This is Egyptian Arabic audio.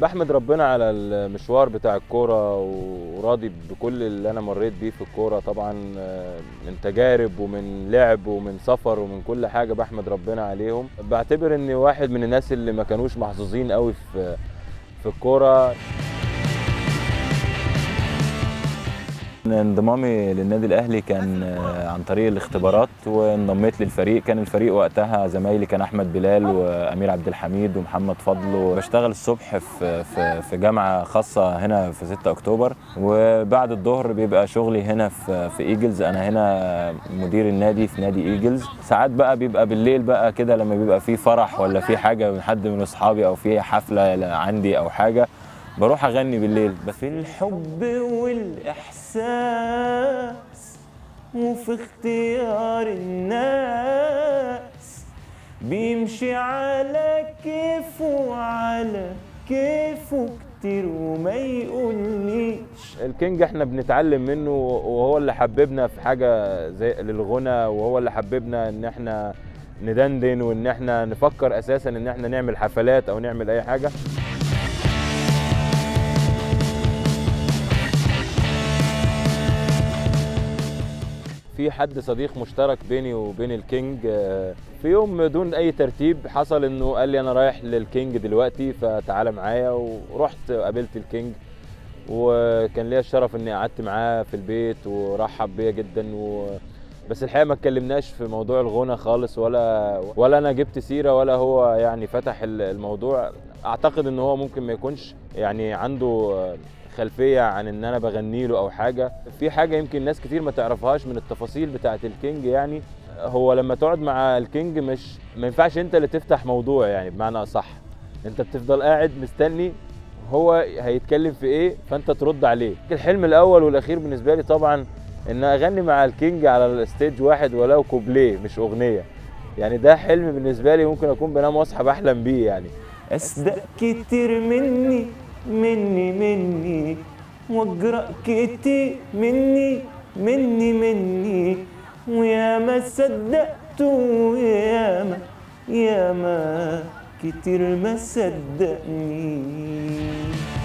بحمد ربنا على المشوار بتاع الكوره وراضي بكل اللي انا مريت بيه في الكوره طبعا آه، من تجارب ومن لعب ومن سفر ومن كل حاجه بحمد ربنا عليهم بعتبر اني واحد من الناس اللي ما كانوش محظوظين قوي في في الكوره انضمامي للنادي الاهلي كان آه، عن طريق الاختبارات وانضميت للفريق كان الفريق وقتها زمايلي كان احمد بلال وامير عبد الحميد ومحمد فضل وبشتغل الصبح في في في جامعه خاصه هنا في 6 اكتوبر وبعد الظهر بيبقى شغلي هنا في في ايجلز انا هنا مدير النادي في نادي ايجلز ساعات بقى بيبقى بالليل بقى كده لما بيبقى في فرح ولا في حاجه من حد من اصحابي او في حفله عندي او حاجه بروح اغني بالليل بس في الحب والاحساس وفي اختيار الناس بيمشي على كيفه وعلى كيفه كتير وما يقوليش الكينج احنا بنتعلم منه وهو اللي حببنا في حاجه زي للغنى وهو اللي حببنا ان احنا ندندن وان احنا نفكر اساسا ان احنا نعمل حفلات او نعمل اي حاجه في حد صديق مشترك بيني وبين الكينج آه، في يوم دون اي ترتيب حصل انه قال لي انا رايح للكينج دلوقتي فتعالى معايا ورحت قابلت الكينج وكان ليا الشرف اني قعدت معاه في البيت ورحب بيا جدا و... بس الحقيقه ما اتكلمناش في موضوع الغنى خالص ولا ولا انا جبت سيره ولا هو يعني فتح الموضوع اعتقد ان هو ممكن ما يكونش يعني عنده خلفيه عن ان انا بغني له او حاجه في حاجه يمكن ناس كتير ما تعرفهاش من التفاصيل بتاعه الكينج يعني هو لما تقعد مع الكينج مش ما ينفعش انت اللي تفتح موضوع يعني بمعنى اصح انت بتفضل قاعد مستني هو هيتكلم في ايه فانت ترد عليه الحلم الاول والاخير بالنسبه لي طبعا ان اغني مع الكينج على الستيج واحد ولو كوبليه مش اغنيه يعني ده حلم بالنسبه لي ممكن اكون بنام واصحى بحلم بيه يعني اصدق كتير مني مني مني واجرأ كتير مني مني مني ويا ما صدقت ويا ما يا ما كتير ما صدقني